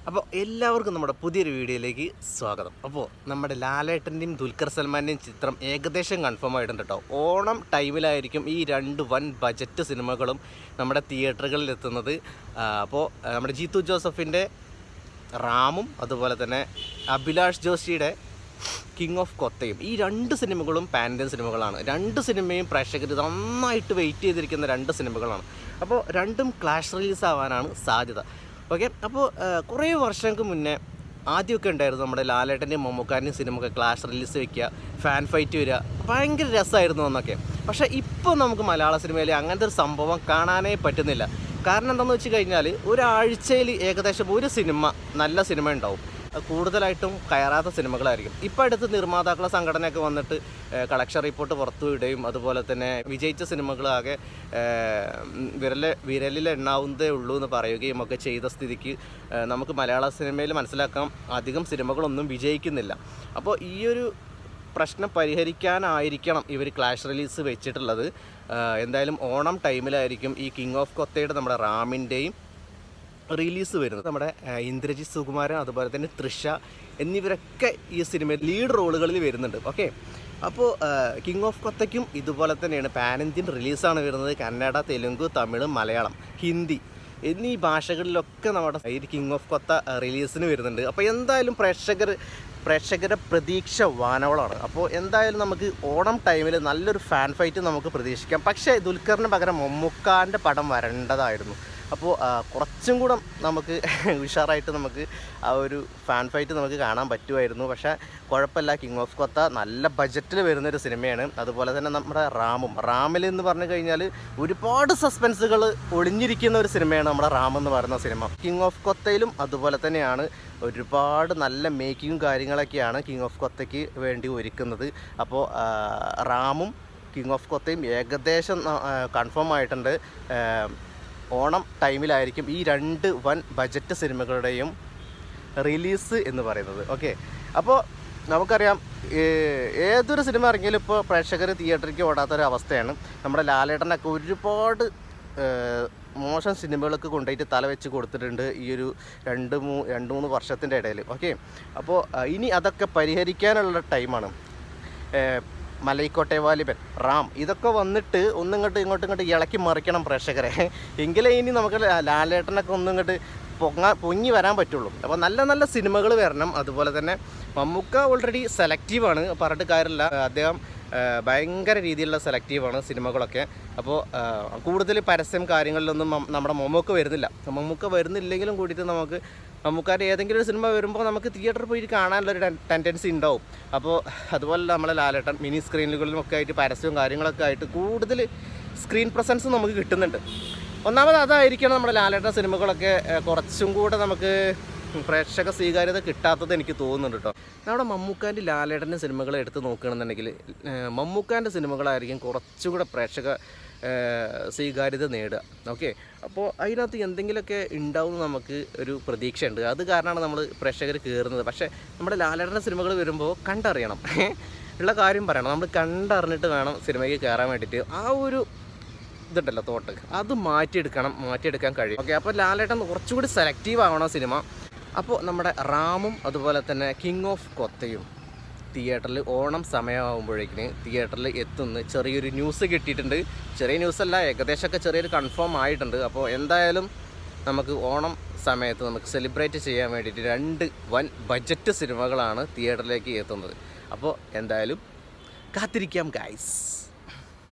അപ്പോൾ എല്ലാവർക്കും നമ്മുടെ പുതിയൊരു വീഡിയോയിലേക്ക് സ്വാഗതം അപ്പോൾ നമ്മുടെ ലാലേട്ടൻ്റെയും ദുൽഖർ സൽമാൻ്റെയും ചിത്രം ഏകദേശം കൺഫേം ആയിട്ടുണ്ട് കേട്ടോ ഓണം ടൈമിലായിരിക്കും ഈ രണ്ട് വൻ ബജറ്റ് സിനിമകളും നമ്മുടെ തിയേറ്ററുകളിൽ എത്തുന്നത് ആ, അപ്പോൾ ആ, നമ്മുടെ ജീത്തു ജോസഫിൻ്റെ റാമും അതുപോലെ തന്നെ അഭിലാഷ് ജോഷിയുടെ കിങ് ഓഫ് കൊത്തയും ഈ രണ്ട് സിനിമകളും പാൻ ഇന്ത്യൻ സിനിമകളാണ് രണ്ട് സിനിമയും പ്രേക്ഷകർ നന്നായിട്ട് വെയിറ്റ് ചെയ്തിരിക്കുന്ന രണ്ട് സിനിമകളാണ് അപ്പോൾ രണ്ടും ക്ലാഷ് റിലീസ് ആവാനാണ് സാധ്യത ഓക്കെ അപ്പോൾ കുറേ വർഷങ്ങൾക്ക് മുന്നേ ആദ്യമൊക്കെ ഉണ്ടായിരുന്നു നമ്മുടെ ലാലേട്ടൻ്റെയും മമ്മൂക്കാരൻ്റെയും സിനിമ ക്ലാഷ് റിലീസ് വെക്കുക ഫാൻ ഫൈറ്റ് വരിക ഭയങ്കര രസമായിരുന്നു എന്നൊക്കെ പക്ഷേ ഇപ്പോൾ നമുക്ക് മലയാള സിനിമയിൽ അങ്ങനത്തെ ഒരു സംഭവം കാണാനേ പറ്റുന്നില്ല കാരണം എന്താണെന്ന് വെച്ച് കഴിഞ്ഞാൽ ഒരാഴ്ചയിൽ ഏകദേശം ഒരു സിനിമ നല്ല സിനിമ ഉണ്ടാവും അത് കൂടുതലായിട്ടും കയറാത്ത സിനിമകളായിരിക്കും ഇപ്പോൾ അടുത്ത് നിർമ്മാതാക്കളെ സംഘടനയൊക്കെ വന്നിട്ട് കളക്ഷൻ റിപ്പോർട്ട് പുറത്തു വിടുകയും അതുപോലെ തന്നെ വിജയിച്ച സിനിമകളാകെ വിരല വിരലിൽ എണ്ണാവുന്നതേ ഉള്ളൂ എന്ന് പറയുകയും ഒക്കെ ചെയ്ത സ്ഥിതിക്ക് ഏഹ്, നമുക്ക് മലയാള സിനിമയിൽ മനസ്സിലാക്കാം അധികം സിനിമകളൊന്നും വിജയിക്കുന്നില്ല അപ്പോൾ ഈ ഒരു പ്രശ്നം പരിഹരിക്കാനായിരിക്കണം ഇവർ ക്ലാഷ് റിലീസ് വെച്ചിട്ടുള്ളത് ഏഹ്, എന്തായാലും ഓണം ടൈമിലായിരിക്കും ഈ കിങ് ഓഫ് കൊത്തയുടെ നമ്മുടെ റാമിൻ്റെയും റിലീസ് വരുന്നത് നമ്മുടെ ആ, ഇന്ദ്രജിത് സുകുമാരൻ അതുപോലെ തന്നെ തൃഷ എന്നിവരൊക്കെ ഈ സിനിമയിൽ ലീഡ് റോളുകളിൽ വരുന്നുണ്ട് ഓക്കെ അപ്പോൾ കിങ് ഓഫ് കൊത്തയ്ക്കും ഇതുപോലെ തന്നെയാണ് പാൻ ഇന്ത്യൻ റിലീസാണ് വരുന്നത് കന്നഡ തെലുങ്ക് തമിഴ് മലയാളം ഹിന്ദി എന്നീ ഭാഷകളിലൊക്കെ നമ്മുടെ ഈ കിങ് ഓഫ് കൊത്ത ആ, റിലീസിന് വരുന്നുണ്ട് അപ്പോൾ എന്തായാലും പ്രേക്ഷകർ പ്രേക്ഷകരുടെ പ്രതീക്ഷ വാനവളാണ് അപ്പോൾ എന്തായാലും നമുക്ക് ഓണം ടൈമിൽ നല്ലൊരു ഫാൻ ഫൈറ്റ് നമുക്ക് പ്രതീക്ഷിക്കാം പക്ഷേ ദുൽഖറിന് പകരം മമ്മൂക്കാൻ്റെ പടം വരേണ്ടതായിരുന്നു അപ്പോൾ ആ, കുറച്ചും കൂടെ നമുക്ക് ഉഷാറായിട്ട് നമുക്ക് ആ ഒരു ഫാൻ ഫൈറ്റ് നമുക്ക് കാണാൻ പറ്റുമായിരുന്നു പക്ഷേ കുഴപ്പമില്ല കിങ് ഓഫ് കൊത്ത നല്ല ബജറ്റിൽ വരുന്നൊരു സിനിമയാണ് അതുപോലെ തന്നെ നമ്മുടെ റാമും റാമിൽ എന്ന് പറഞ്ഞു കഴിഞ്ഞാൽ ഒരുപാട് സസ്പെൻസുകൾ ഒളിഞ്ഞിരിക്കുന്ന ഒരു സിനിമയാണ് നമ്മുടെ റാം എന്ന് പറയുന്ന സിനിമ കിങ് ഓഫ് കൊത്തയിലും അതുപോലെ തന്നെയാണ് ഒരുപാട് നല്ല മേക്കിങ്ങും കാര്യങ്ങളൊക്കെയാണ് കിങ് ഓഫ് കൊത്തയ്ക്ക് വേണ്ടി ഒരുക്കുന്നത് അപ്പോൾ ആ, റാമും കിങ് ഓഫ് കൊത്തയും ഏകദേശം കൺഫേം ആയിട്ടുണ്ട് ആ, ഓണം ടൈമിലായിരിക്കും ഈ രണ്ട് വൻ ബജറ്റ് സിനിമകളുടെയും റിലീസ് എന്ന് പറയുന്നത് ഓക്കെ അപ്പോൾ നമുക്കറിയാം ഏ- ഏതൊരു സിനിമ ഇറങ്ങിയാലും ഇപ്പോൾ പ്രേക്ഷകർ തിയേറ്ററിലേക്ക് ഓടാത്തൊരു അവസ്ഥയാണ് നമ്മുടെ ലാലേട്ടനൊക്കെ ഒരുപാട് ഏ, മോശം സിനിമകളൊക്കെ കൊണ്ടുപോയിട്ട് തല വെച്ച് കൊടുത്തിട്ടുണ്ട് ഈ ഒരു രണ്ട് മൂ രണ്ട് മൂന്ന് വർഷത്തിൻ്റെ ഇടയിൽ ഓക്കെ അപ്പോൾ ആ, ഇനി അതൊക്കെ പരിഹരിക്കാനുള്ള ടൈമാണ് ഏഹ് മലൈക്കോട്ടെ വാലിബൻ റാം ഇതൊക്കെ വന്നിട്ട് ഒന്നിങ്ങോട്ട് ഇങ്ങോട്ടും ഇങ്ങോട്ട് ഇളക്കി മറിക്കണം പ്രേക്ഷകരെ എങ്കിലേ ഇനി നമുക്ക് ലാ- ലാലേട്ടനൊക്കെ ഒന്നിങ്ങോട്ട് പൊങ്ങാ പൊങ്ങി വരാൻ പറ്റുള്ളൂ അപ്പോൾ നല്ല നല്ല സിനിമകൾ വരണം അതുപോലെ തന്നെ മമ്മൂക്ക ഓൾറെഡി സെലക്റ്റീവാണ് പറഞ്ഞിട്ട് കാര്യമില്ല അദ്ദേഹം ഏഹ് ഭയങ്കര രീതിയിലുള്ള സെലക്റ്റീവാണ് സിനിമകളൊക്കെ അപ്പോൾ കൂടുതൽ പരസ്യം കാര്യങ്ങളിലൊന്നും മം- നമ്മുടെ മമ്മൂക്ക വരുന്നില്ല മമ്മൂക്ക വരുന്നില്ലെങ്കിലും കൂടിയിട്ട് നമുക്ക് മമ്മൂക്കാരുടെ ഏതെങ്കിലും ഒരു സിനിമ വരുമ്പോൾ നമുക്ക് തിയേറ്ററിൽ പോയി കാണാനുള്ള ഒരു ടെൻഡൻസി ഉണ്ടാവും അപ്പോൾ അതുപോലെ നമ്മളെ ലാലേട്ടൻ മിനി സ്ക്രീനുകളിലുമൊക്കെ ആയിട്ട് പരസ്യവും കാര്യങ്ങളൊക്കെ ആയിട്ട് കൂടുതൽ സ്ക്രീൻ പ്രസൻസ് നമുക്ക് കിട്ടുന്നുണ്ട് ഒന്നാമത് അതായിരിക്കണം നമ്മുടെ ലാലേട്ടൻ സിനിമകളൊക്കെ ഏഹ്, കുറച്ചും കൂടെ നമുക്ക് പ്രേക്ഷക സ്വീകാര്യത കിട്ടാത്തത് എനിക്ക് തോന്നുന്നുണ്ട് കേട്ടോ നമ്മുടെ മമ്മൂക്കാൻ്റെ ലാലേട്ടൻ്റെ സിനിമകൾ എടുത്ത് നോക്കുകയാണെന്നുണ്ടെങ്കിൽ ഏഹ്, മമ്മൂക്കാൻ്റെ സിനിമകളായിരിക്കും കുറച്ചും കൂടെ പ്രേക്ഷക ഏഹ്, സ്വീകാര്യത നേടുക ഓക്കെ അപ്പോൾ അതിനകത്ത് എന്തെങ്കിലുമൊക്കെ ഉണ്ടാവും എന്ന് നമുക്ക് ഒരു പ്രതീക്ഷയുണ്ട് അത് കാരണമാണ് നമ്മൾ പ്രേക്ഷകർ കയറുന്നത് പക്ഷേ നമ്മുടെ ലാലേട്ടൻ്റെ സിനിമകൾ വരുമ്പോൾ കണ്ടറിയണം ഉള്ള കാര്യം പറയണം നമ്മൾ കണ്ടറിഞ്ഞിട്ട് വേണം സിനിമയ്ക്ക് കയറാൻ വേണ്ടിയിട്ട് ആ ഒരു ഇതുണ്ടല്ലോ തോട്ട് അത് മാറ്റിയെടുക്കണം മാറ്റിയെടുക്കാൻ കഴിയും ഓക്കെ അപ്പോൾ ലാലേട്ടൻ കുറച്ചുകൂടി സെലക്റ്റീവ് ആവണം സിനിമ അപ്പോൾ നമ്മുടെ റാമും അതുപോലെ തന്നെ കിങ് ഓഫ് കൊത്തയും തിയേറ്ററിൽ ഓണം സമയമാകുമ്പോഴേക്കിന് തിയേറ്ററിൽ എത്തുന്ന ചെറിയൊരു ന്യൂസ് കിട്ടിയിട്ടുണ്ട് ചെറിയ ന്യൂസല്ല ഏകദേശമൊക്കെ ചെറിയൊരു കൺഫേം ആയിട്ടുണ്ട് അപ്പോൾ എന്തായാലും നമുക്ക് ഓണം സമയത്ത് നമുക്ക് സെലിബ്രേറ്റ് ചെയ്യാൻ വേണ്ടിയിട്ട് രണ്ട് വൻ ബജറ്റ് സിനിമകളാണ് തിയേറ്ററിലേക്ക് എത്തുന്നത് അപ്പോൾ എന്തായാലും കാത്തിരിക്കാം ഗൈസ്